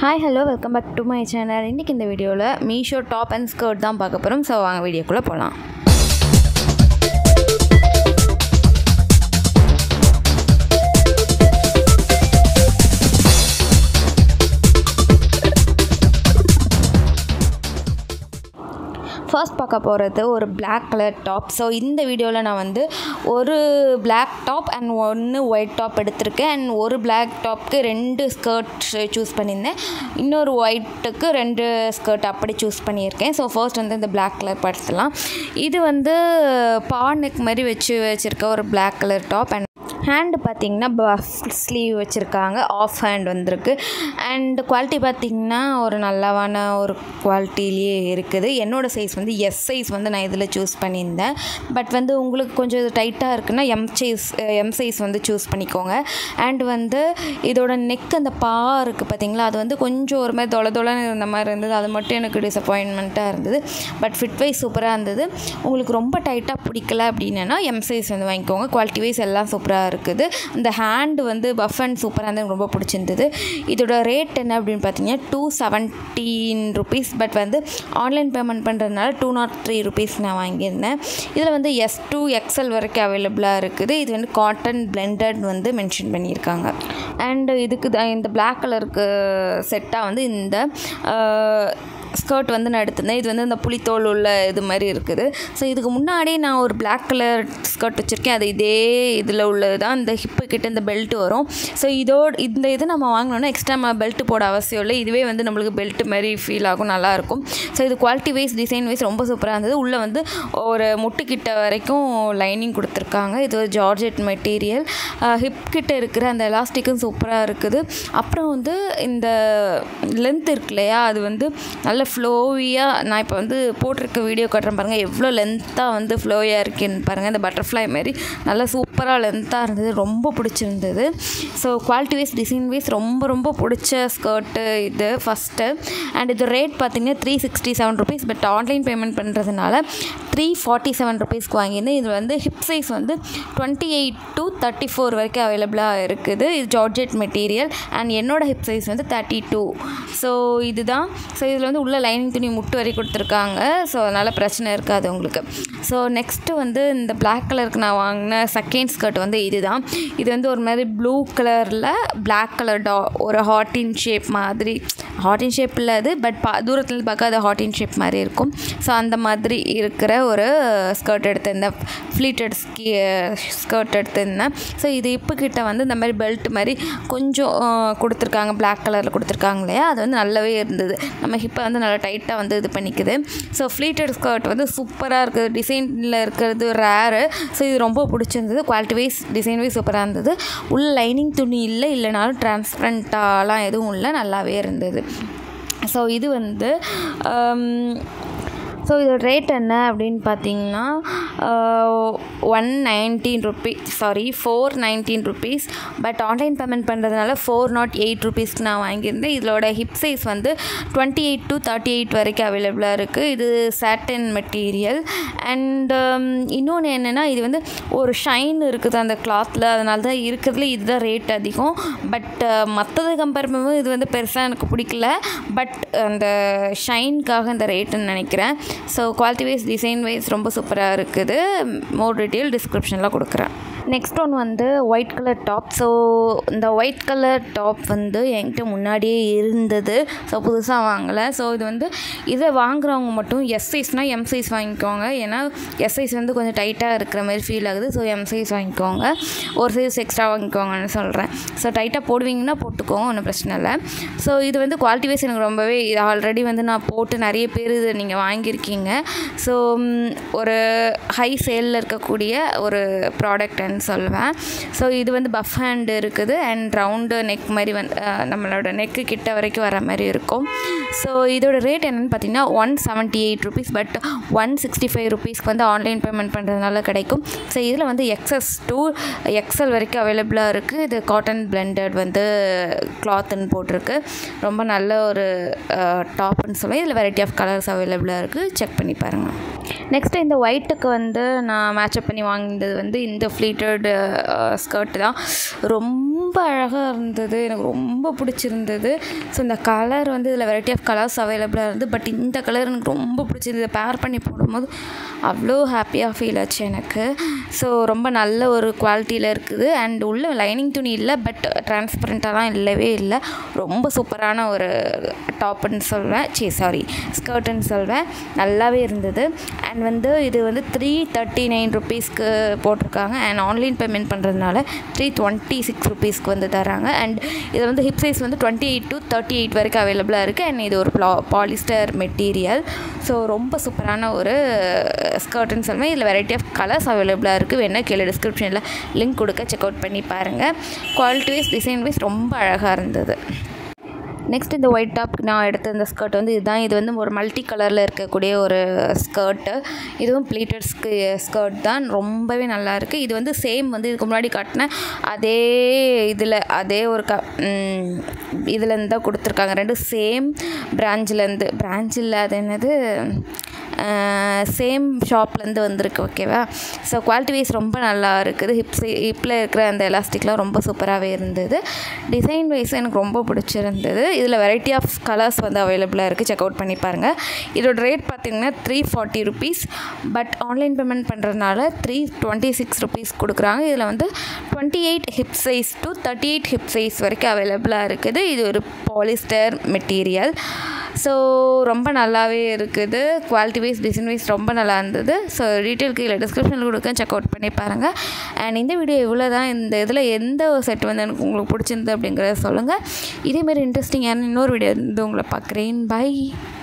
hi hello welcome back to my channel இன்றைக்கி இந்த வீடியோவில் மீஷோ டாப் அண்ட் ஸ்கர்ட் தான் பார்க்க போகிறோம் ஸோ வாங்க வீடியோக்குள்ளே போகலாம் ஃபர்ஸ்ட் பார்க்க போகிறது ஒரு Black கலர் டாப் ஸோ இந்த வீடியோவில் நான் வந்து ஒரு Black டாப் அண்ட் ஒன்று ஒயிட் டாப் எடுத்திருக்கேன் அண்ட் ஒரு Black டாப்க்கு ரெண்டு ஸ்கர்ட் சூஸ் பண்ணியிருந்தேன் இன்னொரு ஒயிட்டுக்கு ரெண்டு ஸ்கர்ட் அப்படி சூஸ் பண்ணியிருக்கேன் ஸோ ஃபர்ஸ்ட் வந்து இந்த Black கலர் படுத்தலாம் இது வந்து பா நெக் மாதிரி வச்சு வச்சுருக்க ஒரு Black colour top and hand பார்த்தீங்கன்னா பஃப் ஸ்லீவ் வச்சுருக்காங்க ஆஃப் ஹேண்ட் வந்திருக்கு அண்ட் குவாலிட்டி பார்த்தீங்கன்னா ஒரு நல்லாவான ஒரு குவாலிட்டிலேயே இருக்குது என்னோடய சைஸ் வந்து எஸ் சைஸ் வந்து நான் இதில் சூஸ் பண்ணியிருந்தேன் பட் வந்து உங்களுக்கு கொஞ்சம் இது டைட்டாக இருக்குன்னா எம் சைஸ் எம் சைஸ் வந்து சூஸ் பண்ணிக்கோங்க அண்ட் வந்து இதோட நெக் அந்த பா இருக்குது பார்த்தீங்களா அது வந்து கொஞ்சம் ஒரு மாதிரி தொலை தொலைன்னு இருந்த மாதிரி இருந்தது அது மட்டும் எனக்கு டிசப்பாயின்மெண்ட்டாக இருந்தது பட் ஃபிட் வைஸ் சூப்பராக இருந்தது உங்களுக்கு ரொம்ப டைட்டாக பிடிக்கல அப்படின்னா எம் சைஸ் வந்து வாங்கிக்கோங்க குவாலிட்டி வைஸ் எல்லாம் சூப்பராக இருக்குது இந்த ஹேண்டு வந்து பஃப் அண்ட் சூப்பராக இருந்து எனக்கு ரொம்ப பிடிச்சிருந்தது இதோட ரேட் என்ன அப்படின்னு பார்த்தீங்கன்னா டூ செவன்டீன் ருபீஸ் பட் வந்து ஆன்லைன் பேமெண்ட் பண்ணுறதுனால டூ நாட் த்ரீ ருபீஸ் நான் வாங்கியிருந்தேன் இதில் வந்து எஸ் டூ எக்ஸல் வரைக்கும் அவைலபிளாக இருக்குது இது வந்து காட்டன் பிளெண்டட் வந்து மென்ஷன் பண்ணியிருக்காங்க அண்ட் இதுக்கு தான் இந்த பிளாக் கலருக்கு செட்டாக வந்து இந்த ஸ்கர்ட் வந்து நான் எடுத்திருந்தேன் இது வந்து இந்த புளித்தோல் உள்ள இது மாதிரி இருக்குது ஸோ இதுக்கு முன்னாடி நான் ஒரு பிளாக் கலர் ஸ்கர்ட் வச்சுருக்கேன் அது இதே இதில் உள்ளது தான் இந்த ஹிப்பு கிட்ட இந்த பெல்ட் வரும் ஸோ இதோட இந்த இது நம்ம வாங்கினோன்னா எக்ஸ்ட்ரா நம்ம பெல்ட் போட அவசியம் இல்லை இதுவே வந்து நம்மளுக்கு பெல்ட் மாதிரி ஃபீல் ஆகும் நல்லாயிருக்கும் ஸோ இது குவாலிட்டி வைஸ் டிசைன் வைஸ் ரொம்ப சூப்பராக இருந்தது உள்ளே வந்து ஒரு முட்டுக்கிட்ட வரைக்கும் லைனிங் கொடுத்துருக்காங்க இது ஒரு ஜார்ஜெட் மெட்டீரியல் ஹிப் கிட்ட இருக்கிற அந்த எலாஸ்டிக்கும் சூப்பராக இருக்குது அப்புறம் வந்து இந்த லென்த் இருக்கு இல்லையா அது வந்து நல்ல ஃப்ளோவியாக நான் இப்போ வந்து போட்டிருக்க வீடியோ காட்டுறேன் பாருங்கள் எவ்வளோ லென்த்தாக வந்து ஃப்ளோயாக இருக்குன்னு பாருங்கள் இந்த பட்டர்ஃப்ளை மாதிரி நல்லா சூப்பராக லென்த்தாக இருந்தது ரொம்ப பிடிச்சிருந்தது so quality wise design wise ரொம்ப ரொம்ப பிடிச்ச ஸ்கர்ட்டு இது ஃபஸ்ட்டு அண்ட் இது ரேட் பார்த்திங்கன்னா three sixty seven rupees but online payment பண்ணுறதுனால த்ரீ ஃபார்ட்டி செவன் ருபீஸ்க்கு வாங்கியிருந்தேன் இது வந்து ஹிப் சைஸ் வந்து twenty eight to thirty four வரைக்கும் அவைலபிளாக இருக்குது இது ஜார்ஜெட் மெட்டீரியல் அண்ட் என்னோடய ஹிப் சைஸ் வந்து தேர்ட்டி டூ ஸோ இதுதான் ஸோ இதில் வந்து உள்ள லைனிங் துணி முட்டு வரை கொடுத்துருக்காங்க ஸோ அதனால் பிரச்சனை இருக்காது உங்களுக்கு ஸோ நெக்ஸ்ட்டு வந்து இந்த பிளாக் கலருக்கு நான் வாங்கின செகண்ட் ஸ்கர்ட் வந்து இதுதான் இது வந்து ஒரு மாதிரி ப்ளூ கலரில் பிளாக் கலர் டா ஒரு ஹாட்டின் ஷேப் மாதிரி ஹாட்டின் ஷேப் இல்லை அது பட் பா தூரத்தில் பார்க்க அது ஹாட்டின் ஷேப் மாதிரி இருக்கும் ஸோ அந்த மாதிரி இருக்கிற ஒரு ஸ்கர்ட் எடுத்திருந்தேன் ஃப்ளீட்டட் ஸ்கீ ஸ்கர்ட் எடுத்திருந்தேன் ஸோ இது இப்போ கிட்ட வந்து இந்த மாதிரி பெல்ட் மாதிரி கொஞ்சம் கொடுத்துருக்காங்க பிளாக் கலரில் கொடுத்துருக்காங்க இல்லையா அது வந்து நல்லாவே இருந்தது நம்ம ஹிப்பை வந்து நல்லா டைட்டாக வந்து இது பண்ணிக்குது ஸோ ஃப்ளீட்டட் ஸ்கர்ட் வந்து சூப்பராக இருக்குது டிசைனில் இருக்கிறது ரேரு ஸோ இது ரொம்ப பிடிச்சிருந்தது குவாலிட்டி வைஸ் டிசைன் வைஸ் சூப்பராக இருந்தது உள்ள லைனிங் துணி இல்லை இல்லைனாலும் டிரான்ஸ்பரண்ட்டாலாம் எதுவும் இல்லை நல்லாவே இருந்தது ஸோ இது வந்து ஸோ இதோட ரேட் என்ன அப்படின்னு பார்த்தீங்கன்னா one nineteen rupees sorry four nineteen rupees but online payment பண்ணுறதுனால ஃபோர் நாட் எயிட் ருபீஸ்க்கு நான் வாங்கியிருந்தேன் இதோட ஹிப் சைஸ் வந்து twenty eight to thirty eight வரைக்கும் அவைலபிளாக இருக்குது இது சாட்டின் மெட்டீரியல் அண்ட் இன்னொன்று என்னென்னா இது வந்து ஒரு ஷைன் இருக்குது அந்த கிளாத்தில் அதனால தான் இருக்கிறதுல இதுதான் ரேட் அதிகம் பட் மற்றது கம்பேர் பண்ணும்போது இது வந்து பெருசாக எனக்கு பிடிக்கல பட் அந்த ஷைனுக்காக இந்த ரேட்டுன்னு நினைக்கிறேன் so quality wise design wise ரொம்ப சூப்பராக இருக்குது மோர் டீட்டெயில் டிஸ்கிரிப்ஷனில் கொடுக்குறேன் நெக்ஸ்ட் ஒன் வந்து ஒயிட் கலர் டாப் ஸோ இந்த ஒயிட் கலர் டாப் வந்து என்கிட்ட முன்னாடியே இருந்தது ஸோ புதுசாக வாங்கலை ஸோ இது வந்து இதை வாங்குறவங்க மட்டும் எஸ் சைஸ்னால் எம் சைஸ் வாங்கிக்கோங்க ஏன்னா எஸ் சைஸ் வந்து கொஞ்சம் டைட்டாக இருக்கிற மாதிரி ஃபீல் ஆகுது ஸோ எம் சைஸ் வாங்கிக்கோங்க ஒரு சைஸ் எக்ஸ்ட்ரா வாங்கிக்கோங்கன்னு சொல்கிறேன் ஸோ டைட்டாக போடுவீங்கன்னா போட்டுக்கோங்க ஒன்றும் பிரச்சனை இல்லை ஸோ இது வந்து குவாலிட்டி வைஸ் எனக்கு ரொம்பவே இது ஆல்ரெடி வந்து நான் போட்டு நிறைய பேர் இது நீங்கள் வாங்கியிருக்கீங்க ஸோ ஒரு ஹை சேலில் இருக்கக்கூடிய ஒரு ப்ராடக்ட் சொல்லுவேன் ஸோ இது வந்து பஃப் ஹேண்ட் இருக்குது அண்ட் ரவுண்டு நெக் மாதிரி வந்து நம்மளோட நெக்கு கிட்ட வரைக்கும் வர மாதிரி இருக்கும் ஸோ இதோட ரேட் என்னென்னு பார்த்தீங்கன்னா one seventy eight rupees but one sixty five ருபீஸ்க்கு வந்து ஆன்லைன் பேமெண்ட் பண்ணுறதுனால கிடைக்கும் ஸோ இதில் வந்து எக்ஸஸ் டூ எக்ஸல் வரைக்கும் அவைலபிளாக இருக்குது இது காட்டன் பிளெண்டட் வந்து கிளாத்துன்னு போட்டிருக்கு ரொம்ப நல்ல ஒரு டாப்னு சொல்லி இதில் வெரைட்டி ஆஃப் கலர்ஸ் அவைலபிளாக இருக்குது செக் பண்ணி பாருங்கள் நெக்ஸ்ட்டு இந்த ஒயிட்டுக்கு வந்து நான் மேட்சப் பண்ணி வாங்கினது வந்து இந்த ஃப்ளீட்டட் ஸ்கர்ட் தான் ரொம்ப ரொம்ப அழகாக இருந்தது எனக்கு ரொம்ப பிடிச்சிருந்தது ஸோ இந்த கலர் வந்து இதில் வெரைட்டி ஆஃப் கலர்ஸ் அவைலபிளாக இருந்தது பட் இந்த கலர் எனக்கு ரொம்ப பிடிச்சிருந்தது பேர் பண்ணி போடும்போது அவ்வளோ ஹாப்பியாக ஃபீல் ஆச்சு எனக்கு ஸோ ரொம்ப நல்ல ஒரு குவாலிட்டியில் இருக்குது அண்ட் உள்ள லைனிங் துணி இல்லை பட் டிரான்ஸ்பரண்ட்டாலாம் இல்லவே இல்லை ரொம்ப சூப்பரான ஒரு டாப்புன்னு சொல்வேன் சி சாரி ஸ்கர்ட்டுன்னு சொல்வேன் நல்லாவே இருந்தது அண்ட் வந்து இது வந்து த்ரீ தேர்ட்டி நைன் ருபீஸ்க்கு போட்டிருக்காங்க அண்ட் ஆன்லைன் பேமெண்ட் பண்ணுறதுனால த்ரீ டுவெண்ட்டி சிக்ஸ் ருபீஸ்க்கு வந்து தராங்க அண்ட் இது வந்து ஹிப் சைஸ் வந்து twenty eight to thirty eight வரைக்கும் அவைலபிளாக இருக்குது அண்ட் இது ஒரு ப்ளா பாலிஸ்டர் மெட்டீரியல் ஸோ ரொம்ப சூப்பரான ஒரு ஸ்கர்ட்டுன்னு சொல்லுவேன் இதில் வெரைட்டி ஆஃப் கலர்ஸ் அவைலபிளாக இருக்குது வேணால் கீழே டிஸ்கிரிப்ஷனில் லிங்க் கொடுக்க செக் அவுட் பண்ணி பாருங்கள் குவாலிட்டி வைஸ் டிசைன் வைஸ் ரொம்ப அழகாக இருந்தது நெக்ஸ்ட் இந்த ஒயிட் டாப் நான் எடுத்த இந்த ஸ்கர்ட் வந்து இதுதான் இது வந்து ஒரு மல்டி கலரில் இருக்கக்கூடிய ஒரு ஸ்கர்ட்டு இதுவும் ப்ளீட்டட்ஸ்க்கு ஸ்கர்ட் தான் ரொம்பவே நல்லா இருக்குது இது வந்து சேம் வந்து இதுக்கு முன்னாடி காட்டின அதே இதில் அதே ஒரு க இதுலேருந்து தான் கொடுத்துருக்காங்க ரெண்டும் சேம் பிரான்ச்சிலேருந்து பிரான்ச் இல்லை அது என்னது சேம் ஷாப்லேருந்து வந்திருக்கு ஓகேவா ஸோ குவாலிட்டி வைஸ் ரொம்ப நல்லா இருக்குது ஹிப்ஸ் ஹிப்பில் இருக்கிற அந்த எலாஸ்டிக்லாம் ரொம்ப சூப்பராகவே இருந்தது டிசைன் வைஸ் எனக்கு ரொம்ப பிடிச்சிருந்தது இதில் வெரைட்டி ஆஃப் கலர்ஸ் வந்து அவைலபிளாக இருக்குது செக் அவுட் பண்ணி பாருங்கள் இதோட ரேட் பார்த்திங்கன்னா three forty rupees but online payment பண்ணுறதுனால த்ரீ டுவெண்ட்டி சிக்ஸ் ருபீஸ் கொடுக்குறாங்க இதில் வந்து twenty eight hip size to thirty eight hip size வரைக்கும் அவைலபிளாக இருக்குது இது ஒரு பாலிஸ்டர் மெட்டீரியல் ஸோ ரொம்ப நல்லாவே இருக்குது குவாலிட்டி வைஸ் டிசைன் வைஸ் ரொம்ப நல்லா இருந்தது ஸோ டீட்டெயிலுக்கு இல்லை டிஸ்கிரிப்ஷனில் கொடுக்க செக் அவுட் பண்ணி பாருங்கள் அண்ட் இந்த வீடியோ இவ்வளோ தான் இந்த இதில் எந்த ஒரு செட் வந்து எனக்கு உங்களுக்கு பிடிச்சிருந்து அப்படிங்கிறத சொல்லுங்கள் இதேமாரி இன்ட்ரெஸ்டிங்கான இன்னொரு வீடியோ வந்து உங்களை பார்க்குறேன் பை